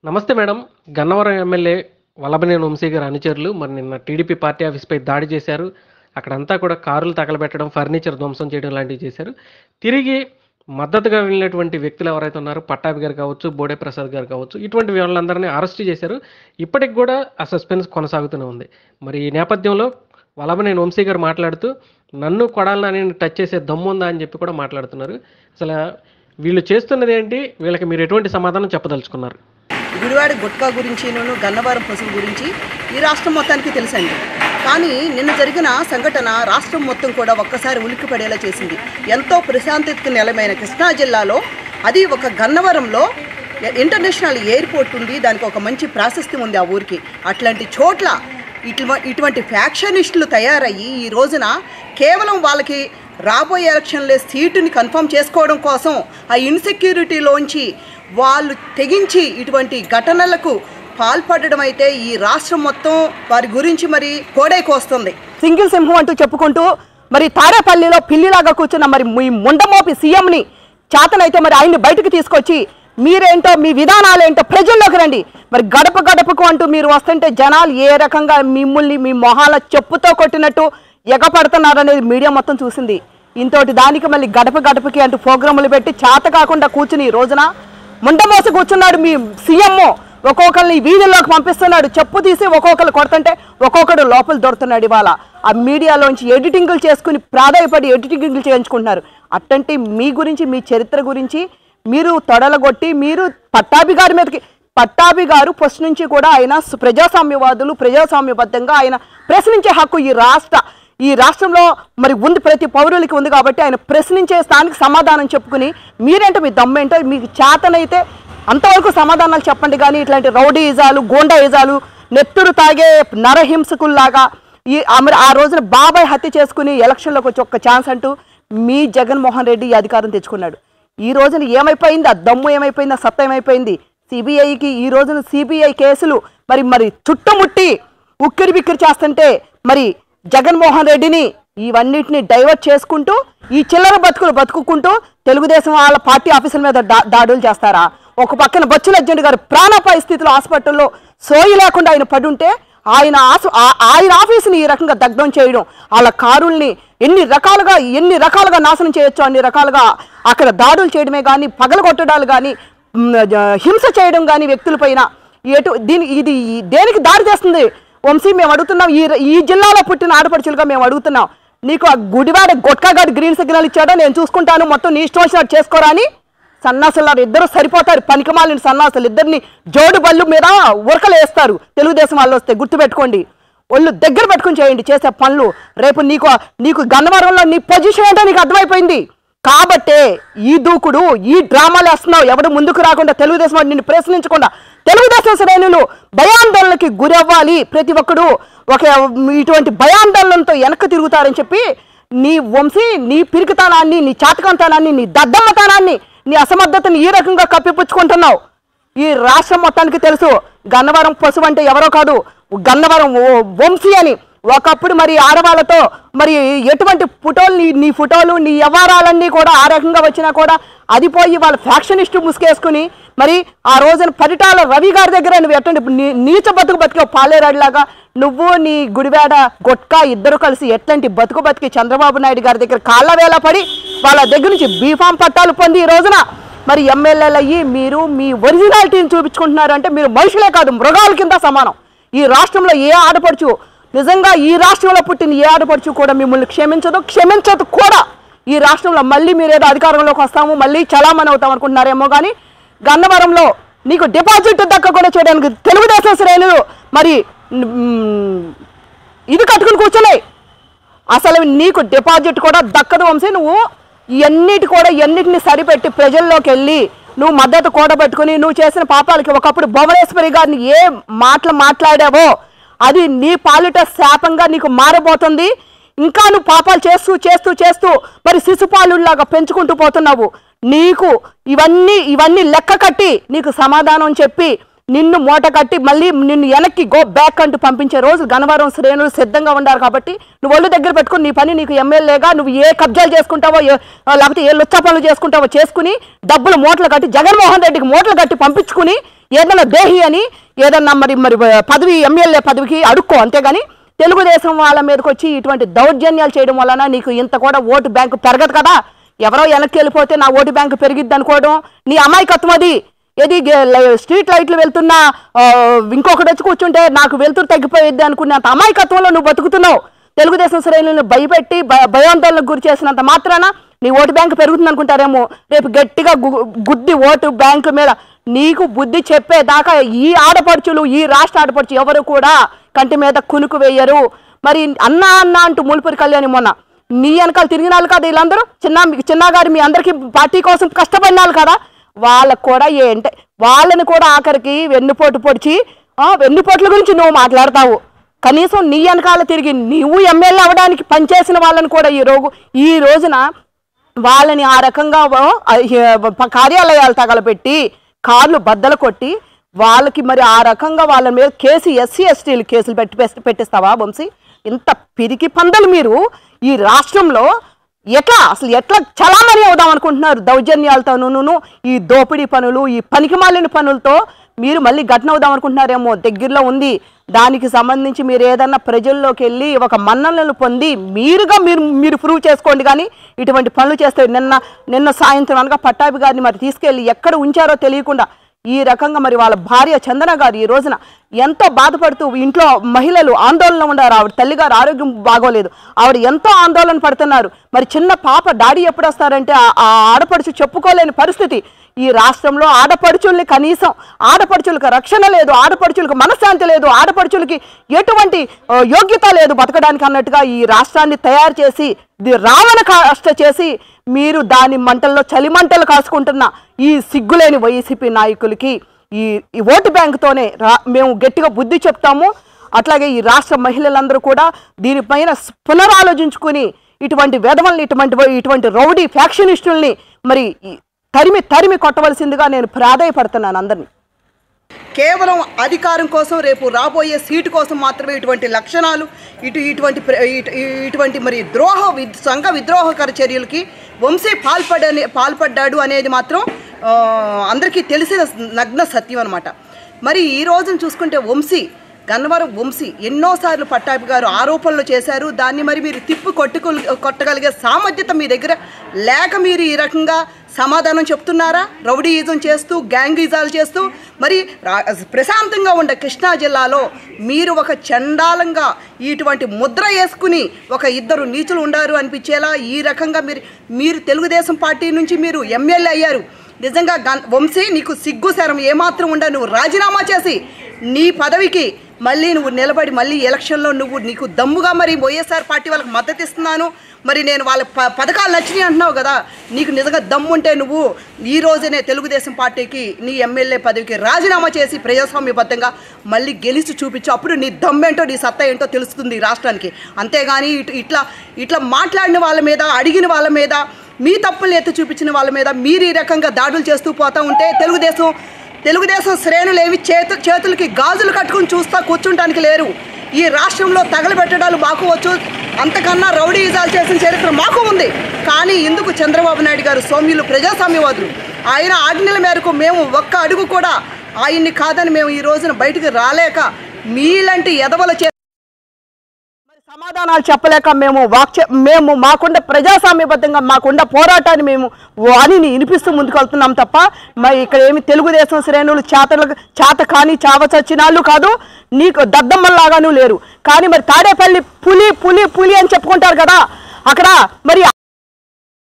నమస్తే madam Gannavaram MLA Vallabhaneni Vamsi గారి అనుచరులు మరి నిన్న టీడీపీ పార్టీ ఆఫీస్పై దాడి చేశారు అక్కడంతా కూడా కారులు తగలబెట్టడం ఫర్నిచర్ ధ్వంసం చేయడం లాంటివి చేశారు తిరిగి మద్దతుగా వెళ్ళినటువంటి వ్యక్తులు ఎవరైతే ఉన్నారో పట్టాభి గారు కావచ్చు బోడే ప్రసాద్ గారు కావచ్చు ఇటువంటి వాళ్ళందరినీ అరెస్ట్ చేశారు ఇప్పటికి కూడా ఆ సస్పెన్స్ కొనసాగుతూనే ఉంది మరి ఈ నేపథ్యంలో వల్లభనేని వంశీ గారు మాట్లాడుతూ నన్ను కొడాలని టచ్ చేసే దమ్ము ఉందా అని చెప్పి కూడా మాట్లాడుతున్నారు అసలు వీళ్ళు చేస్తున్నది ఏంటి వీళ్ళకి మీరు ఎటువంటి సమాధానం చెప్పదలుచుకున్నారు గుడివాడ గుట్కా గురించి నేను గన్నవరం పశువు గురించి ఈ రాష్ట్రం మొత్తానికి తెలుసండి కానీ నిన్న జరిగిన సంఘటన రాష్ట్రం మొత్తం కూడా ఒక్కసారి ఉలిక్కి పడేలా చేసింది ఎంతో ప్రశాంతతకు నెలమైన కృష్ణా జిల్లాలో అది ఒక గన్నవరంలో ఇంటర్నేషనల్ ఎయిర్పోర్ట్ ఉంది దానికి ఒక మంచి ప్రాశస్త్యం ఉంది ఆ ఊరికి అట్లాంటి చోట్ల ఇటువ ఇటువంటి ఫ్యాక్షనిస్టులు తయారయ్యి ఈ రోజున కేవలం వాళ్ళకి రాబోయే ఎలక్షన్లో సీటుని కన్ఫర్మ్ చేసుకోవడం కోసం ఆ ఇన్సెక్యూరిటీలోంచి వాళ్ళు తెగించి ఇటువంటి ఘటనలకు పాల్పడడం అయితే ఈ రాష్ట్రం మొత్తం వారి గురించి మరి కోడైకొస్తుంది సింగిల్ సింహం అంటూ చెప్పుకుంటూ మరి తాడేపల్లిలో పిల్లిలాగా కూర్చున్న మరి మీ ముండమోపి సీఎంని చేతనైతే మరి ఆయన్ని బయటకు తీసుకొచ్చి మీరేంటో మీ విధానాలేంటో ప్రజల్లోకి రండి మరి గడప గడపకు అంటూ మీరు వస్తుంటే జనాలు ఏ రకంగా మిమ్మల్ని మీ మొహాల చెప్పుతో కొట్టినట్టు ఎగపడుతున్నారనేది మీడియా మొత్తం చూసింది ఇంతోటి దానికి మళ్ళీ గడప గడపకి అంటూ ప్రోగ్రాములు పెట్టి చేత కాకుండా కూర్చుని ఈ రోజున ముండమోసి కూర్చున్నాడు మీ సీఎం ఒక్కొక్కరిని వీధుల్లోకి పంపిస్తున్నాడు చెప్పు తీసి ఒక్కొక్కరు కొడుతుంటే ఒక్కొక్కడు లోపల దొరుకుతున్నాడు ఇవాళ ఆ మీడియాలోంచి ఎడిటింగ్లు చేసుకుని ప్రాధాయపడి ఎడిటింగ్లు చేయించుకుంటున్నారు అట్టంటే మీ గురించి మీ చరిత్ర గురించి మీరు తొడలగొట్టి మీరు పట్టాభి గారి మీదకి పట్టాభి గారు ఫస్ట్ నుంచి కూడా ఆయన సు- ప్రజాస్వామ్యవాదులు ప్రజాస్వామ్యబద్ధంగా ఆయన ప్రశ్నించే హక్కు ఈ రాష్ట్ర ఈ రాష్ట్రంలో మరి ఉంది ప్రతి పౌరులకి ఉంది కాబట్టి ఆయన ప్రశ్నించే స్థానికి సమాధానం చెప్పుకుని మీరేంటో మీ దమ్మేంటో మీకు చేతనైతే అంతవరకు సమాధానాలు చెప్పండి కానీ ఇట్లాంటి రౌడీయిజాలు గోండాయిజాలు నెత్తురు తాగే నరహింసకుల్లాగా ఈ ఆ మరి ఆ రోజున బాబాయ్ హత్య చేసుకుని ఎలక్షన్లోకి వచ్చి ఒక్క ఛాన్స్ అంటూ మీ జగన్మోహన్ రెడ్డి ఈ అధికారం తెచ్చుకున్నాడు ఈ రోజున ఏమైపోయింది ఆ దమ్ము ఏమైపోయింది ఆ సత్తా ఏమైపోయింది సిబిఐకి ఈ రోజున సిబిఐ కేసులు మరి మరి చుట్టుముట్టి ఉక్కిరి బిక్కిరి చేస్తుంటే మరి జగన్మోహన్ రెడ్డిని ఇవన్నిటిని డైవర్ట్ చేసుకుంటూ ఈ చిల్లర బతుకులు బతుకుకుంటూ తెలుగుదేశం వాళ్ళ పార్టీ ఆఫీసుల మీద దా- దాడులు చేస్తారా ఒక పక్కన బొచ్చుల అర్జునుడు గారు ప్రాణాపాయ స్థితిలో హాస్పిటల్లో సోయి లేకుండా ఆయన పడుంటే ఆయన ఆసు- ఆ- ఆయన ఆఫీసుని ఈ రకంగా దగ్ధం చేయడం వాళ్ళ కారుల్ని ఎన్ని రకాలుగా ఎన్ని రకాలుగా నాశనం చేయొచ్చు అన్ని రకాలుగా అక్కడ దాడులు చేయడమే కానీ పగలగొట్టడాలు కానీ మ్, జ- హింస చేయడం కానీ వ్యక్తులపైన ఎటు దీని ఇది ఈ- దేనికి దారి చేస్తుంది వంశీ మేము అడుగుతున్నాం ఈ ఈ జిల్లాలో పుట్టిన ఆడపడుచులుగా మేము అడుగుతున్నాం నీకు ఆ గుడివాడ గొట్కాగాడి గ్రీన్ సిగ్నల్ ఇచ్చాడో నేను చూసుకుంటాను మొత్తం నీ ఇష్టం వచ్చినట్టు చేసుకోరా అని సన్నాసులారు ఇద్దరు సరిపోతారు పనికిమాలిన సన్నాసులు ఇద్దరిని జోడు బళ్ళు మీద ఉరకలు వేస్తారు తెలుగుదేశం వాళ్ళు వస్తే గుర్తుపెట్టుకోండి ఒళ్ళు దగ్గర పెట్టుకుని చేయండి చేసే పనులు రేపు నీకు నీకు గన్నవరంలో నీ పొజిషన్ ఏంటో నీకు అర్థమైపోయింది కాబట్టే ఈ దూకుడు ఈ డ్రామాలు వేస్తున్నావు ఎవడు ముందుకు రాకుండా తెలుగుదేశం వాడు నిన్ను ప్రశ్నించకుండా తెలుగుదేశం శ్రేణులు భయాందోళనకి గురవ్వాలి ప్రతి ఒక్కడు ఒక ఇటువంటి భయాందోళనతో వెనక్కి తిరుగుతారని చెప్పి నీ వంశీ నీ పిరికితనాన్ని నీ చాతకంతనాన్ని నీ దద్దమ్మతనాన్ని నీ అసమర్థతని ఈ రకంగా కప్పిపుచ్చుకుంటున్నావు ఈ రాష్ట్రం మొత్తానికి తెలుసు గన్నవరం పశువు అంటే ఎవరో కాదు గన్నవరం ఓ- వంశీ అని ఒకప్పుడు మరి ఆడవాళ్ళతో మరి ఎటువంటి ఫోటోలు నీ నీ ఫోటోలు నీ వ్యవహారాలన్నీ కూడా ఆ రకంగా వచ్చినా కూడా అది పోయి వాళ్ళ ఫ్యాక్షనిస్ట్ ముసుకేసుకుని మరి ఆ రోజున పరిటాల రవి గారి దగ్గర నువ్వు ఎటువంటి నీ- నీచ బతుకు బతికే పాలేరాడిలాగా నువ్వు నీ గుడివాడ గొట్కా ఇద్దరు కలిసి ఎట్లాంటి బతుకు బతికి చంద్రబాబు నాయుడు గారి దగ్గర కాళ్ళ వేళ పడి వాళ్ళ దగ్గర నుంచి బీఫామ్ పట్టాలు పొంది ఈ రోజున మరి ఎమ్మెల్యేలు అయ్యి మీరు మీ ఒరిజినాలిటీని చూపించుకుంటున్నారు అంటే మీరు మనుషులే కాదు మృగాల కింద సమానం ఈ రాష్ట్రంలో ఏ ఆడపడుచు నిజంగా ఈ రాష్ట్రంలో పుట్టిన ఏ ఆడపడుచు కూడా మిమ్మల్ని క్షమించదు క్షమించదు కూడా ఈ రాష్ట్రంలో మళ్ళీ మీరు ఏదో అధికారంలోకి వస్తాము మళ్ళీ చలామణి అవుతాం అనుకుంటున్నారేమో కానీ గన్నవరంలో నీకు డిపాజిట్ దక్కకుండా చేయడానికి తెలుగుదేశం శ్రేణులు మరి మ్, ఇది కట్టుకుని కూర్చోలే అసలు నీకు డిపాజిట్ కూడా దక్కదు వంశీ నువ్వు ఇవన్నిటి కూడా ఎన్నిటిని సరిపెట్టి ప్రజల్లోకి వెళ్ళి నువ్వు మద్దతు కూడబెట్టుకుని నువ్వు చేసిన పాపాలకి ఒకప్పుడు భువనేశ్వరి గారిని ఏ మాటలు మాట్లాడావో అది నీ పాలిట శాపంగా నీకు మారబోతుంది ఇంకా నువ్వు పాపాలు చేస్తూ చేస్తూ చేస్తూ మరి శిశుపాలులాగా పెంచుకుంటూ పోతున్నావు నీకు ఇవన్నీ ఇవన్నీ లెక్క కట్టి నీకు సమాధానం చెప్పి నిన్ను మూట కట్టి మళ్ళీ నిన్ను వెనక్కి గో బ్యాక్ అంటూ పంపించే రోజు గన్నవరం శ్రేణులు సిద్ధంగా ఉండారు కాబట్టి నువ్వు ఒళ్ళు దగ్గర పెట్టుకుని నీ పని నీకు ఎమ్మెల్యేగా నువ్వు ఏ కబ్జాలు చేసుకుంటావో ఏ- లేకపోతే ఏ లుచ్చ పనులు చేసుకుంటావో చేసుకుని డబ్బులు మూటలు కట్టి జగన్మోహన్ రెడ్డికి మూటలు కట్టి పంపించుకుని ఏదన్నా దేహి అని ఏదన్నా మరి మరి పదవి ఎమ్మెల్యే పదవికి అడుక్కో అంతేగాని తెలుగుదేశం వాళ్ళ మీదకి వచ్చి ఇటువంటి దౌర్జన్యాలు చేయడం వలన నీకు ఇంత కూడా ఓటు బ్యాంకు పెరగదు కదా ఎవరో వెనక్కి వెళ్ళిపోతే నా ఓటు బ్యాంకు పెరిగిద్ది అనుకోవడం నీ అమాయకత్వం అది ఏది గే- లై- స్ట్రీట్ లైట్లు వెళ్తున్నా ఆ, ఇంకొకటి వచ్చి కూర్చుంటే నాకు వెళ్తురు తగ్గిపోయిద్ది అనుకున్నంత అమాయకత్వంలో నువ్వు బతుకుతున్నావు తెలుగుదేశం శ్రేణులను భయపెట్టి భ- భయాందోళనకు గురి చేసినంత మాత్రాన నీ ఓటు బ్యాంకు పెరుగుతుంది అనుకుంటారేమో రేపు గట్టిగా గు- గుద్ది ఓటు బ్యాంకు మీద నీకు బుద్ధి చెప్పేదాకా ఈ ఆడపడుచులు ఈ రాష్ట్ర ఆడపడుచు ఎవరు కూడా కంటి మీద కునుకు వేయరు మరి అన్న అన్న అంటూ మూలిపూరి కళ్యాణి మొన్న నీ వెనకాల తిరిగిన వాళ్ళు కదా వీళ్ళందరూ చిన్న చిన్న గారు మీ అందరికీ పార్టీ కోసం కష్టపడిన వాళ్ళు కదా వాళ్ళకు కూడా ఏంటే వాళ్ళని కూడా ఆఖరికి వెన్నుపోటు పొడిచి ఆ, వెన్నుపోట్ల గురించి నువ్వు మాట్లాడతావు కనీసం నీ వెనకాల తిరిగి నువ్వు ఎమ్మెల్యే అవ్వడానికి పనిచేసిన వాళ్ళని కూడా ఈ రోజు ఈ రోజున వాళ్ళని ఆ రకంగా ఆ, ఆ, కార్యాలయాలు తగలబెట్టి కార్లు బద్దలు కొట్టి వాళ్ళకి మరి ఆ రకంగా వాళ్ళ మీద కేసు ఎస్సీ ఎస్టీలు కేసులు పెట్టి పెట్టి- పెట్టిస్తావా వంశీ ఇంత పిరికి పందలు మీరు ఈ రాష్ట్రంలో ఎట్లా అసలు ఎట్లా చలామణి అవుదాం అనుకుంటున్నారు దౌర్జన్యాలతోనూ ఈ దోపిడీ పనులు ఈ పనికిమాలిన పనులతో మీరు మళ్ళీ ఘటన అవుదాం అనుకుంటున్నారేమో దగ్గరలో ఉంది దానికి సంబంధించి మీరు ఏదన్నా ప్రజల్లోకి వెళ్ళి ఒక మన్ననలు పొంది మీరుగా మీరు మీరు ప్రూవ్ చేసుకోండి కానీ ఇటువంటి పనులు చేస్తే నిన్న నిన్న సాయంత్రం అనగా పట్టాభి గారిని మరి తీసుకెళ్ళి ఎక్కడ ఉంచారో తెలియకుండా ఈ రకంగా మరి వాళ్ళ భార్య చందన గారు ఈ రోజున ఎంతో బాధపడుతూ ఇంట్లో మహిళలు ఆందోళన ఉన్నారు ఆవిడ తల్లిగారు ఆరోగ్యం బాగోలేదు ఆవిడ ఎంతో ఆందోళన పడుతున్నారు మరి చిన్న పాప డాడీ ఎప్పుడు వస్తారంటే ఆ- ఆ ఆడపడుచు చెప్పుకోలేని పరిస్థితి ఈ రాష్ట్రంలో ఆడపడుచుల్ని కనీసం ఆడపడుచులకు రక్షణ లేదు ఆడపడుచులకు మనశ్శాంతి లేదు ఆడపడుచులకి ఎటువంటి ఆ, యోగ్యత లేదు బతకడానికి అన్నట్టుగా ఈ రాష్ట్రాన్ని తయారు చేసి ది రావణ కాష్ట చేసి మీరు దాని మంటల్లో చలిమంటలు కాసుకుంటున్న ఈ సిగ్గులేని వైసీపీ నాయకులకి ఈ ఈ ఓటు బ్యాంకుతోనే రా మేము గట్టిగా బుద్ధి చెప్తాము అట్లాగే ఈ రాష్ట్ర మహిళలందరూ కూడా దీనిపైన స్- పునరాలోచించుకుని ఇటువంటి వెధవల్ని ఇటువంటి ఇటువంటి రౌడీ ఫ్యాక్షనిస్టుల్ని మరి ఈ తరిమి తరిమి కొట్టవలసిందిగా నేను ప్రాధాయపడుతున్నాను అందరినీ కేవలం అధికారం కోసం రేపు రాబోయే సీటు కోసం మాత్రమే ఇటువంటి లక్షణాలు ఇటు ఇటువంటి ప్ర- ఇటు- ఇటువంటి మరి ద్రోహ వి- సంఘ విద్రోహకర చర్యలకి వంశీ పాల్పడని పాల్పడ్డాడు అనేది మాత్రం ఆ, అందరికీ తెలిసిన నగ్న సత్యం అనమాట మరి ఈ రోజున చూసుకుంటే వంశీ గన్నవరం వంశీ ఎన్నోసార్లు పట్టాభి గారు ఆరోపణలు చేశారు దాన్ని మరి మీరు తిప్పి కొట్టుకు కొట్టగలిగే సామర్థ్యత మీ దగ్గర లేక మీరు ఈ రకంగా సమాధానం చెప్తున్నారా రౌడీయిజం చేస్తూ గ్యాంగిజాలు చేస్తూ మరి రా- ప్రశాంతంగా ఉండే కృష్ణా జిల్లాలో మీరు ఒక చండాలంగా ఇటువంటి ముద్ర వేసుకుని ఒక ఇద్దరు నీచులు ఉండారు అనిపించేలా ఈ రకంగా మీరు మీరు తెలుగుదేశం పార్టీ నుంచి మీరు ఎమ్మెల్యే అయ్యారు నిజంగా గన్ వంశీ నీకు సిగ్గు శరం ఏమాత్రం ఉండ నువ్వు రాజీనామా చేసి నీ పదవికి మళ్ళీ నువ్వు నిలబడి మళ్ళీ ఎలక్షన్లో నువ్వు నీకు దమ్ముగా మరి వైఎస్ఆర్ పార్టీ వాళ్ళకి మద్దతు ఇస్తున్నాను మరి నేను వాళ్ళ ప పథకాలు నచ్చినాయి అంటున్నావు కదా నీకు నిజంగా దమ్ముంటే నువ్వు ఈ రోజునే తెలుగుదేశం పార్టీకి నీ ఎమ్మెల్యే పదవికి రాజీనామా చేసి ప్రజాస్వామ్యబద్ధంగా మళ్ళీ గెలిచి చూపించు అప్పుడు నీ దమ్మేంటో నీ సత్తా ఏంటో తెలుస్తుంది ఈ రాష్ట్రానికి అంతేగాని ఇటు ఇట్లా ఇట్లా మాట్లాడిన వాళ్ళ మీద అడిగిన వాళ్ళ మీద మీ తప్పులు ఎత్తి చూపించిన వాళ్ళ మీద మీరు ఈ రకంగా దాడులు చేస్తూ పోతా ఉంటే తెలుగుదేశం తెలుగుదేశం శ్రేణులు ఏవి చేతు చేతులకి గాజులు కట్టుకుని చూస్తా కూర్చుంటానికి లేరు ఈ రాష్ట్రంలో తగలబెట్టడాలు మాకు వచ్చు అంతకన్నా రౌడీయిజాలు చేసిన చరిత్ర మాకు ఉంది కానీ ఎందుకు చంద్రబాబు నాయుడు గారు సౌమ్యులు ప్రజాస్వామ్యవాదులు ఆయన ఆజ్ఞల మేరకు మేము ఒక్క అడుగు కూడా ఆయన్ని కాదని మేము ఈ రోజున బయటికి రాలేక మీలాంటి ఎదవల చే మరి సమాధానాలు చెప్పలేక మేము వాక్య మేము మాకుండ ప్రజాస్వామ్యబద్ధంగా మాకుండ పోరాటాన్ని మేము వాణిని వినిపిస్తూ ముందుకు వెళ్తున్నాం తప్ప మరి ఇక్కడ ఏమి తెలుగుదేశం శ్రేణులు చేతలు చేత కానీ చావ చచ్చినాళ్ళు కాదు నీకు దద్దమ్మల్లాగాను లేరు కానీ మరి తాడేపల్లి పులి పులి పులి అని చెప్పుకుంటారు కదా అక్కడ మరి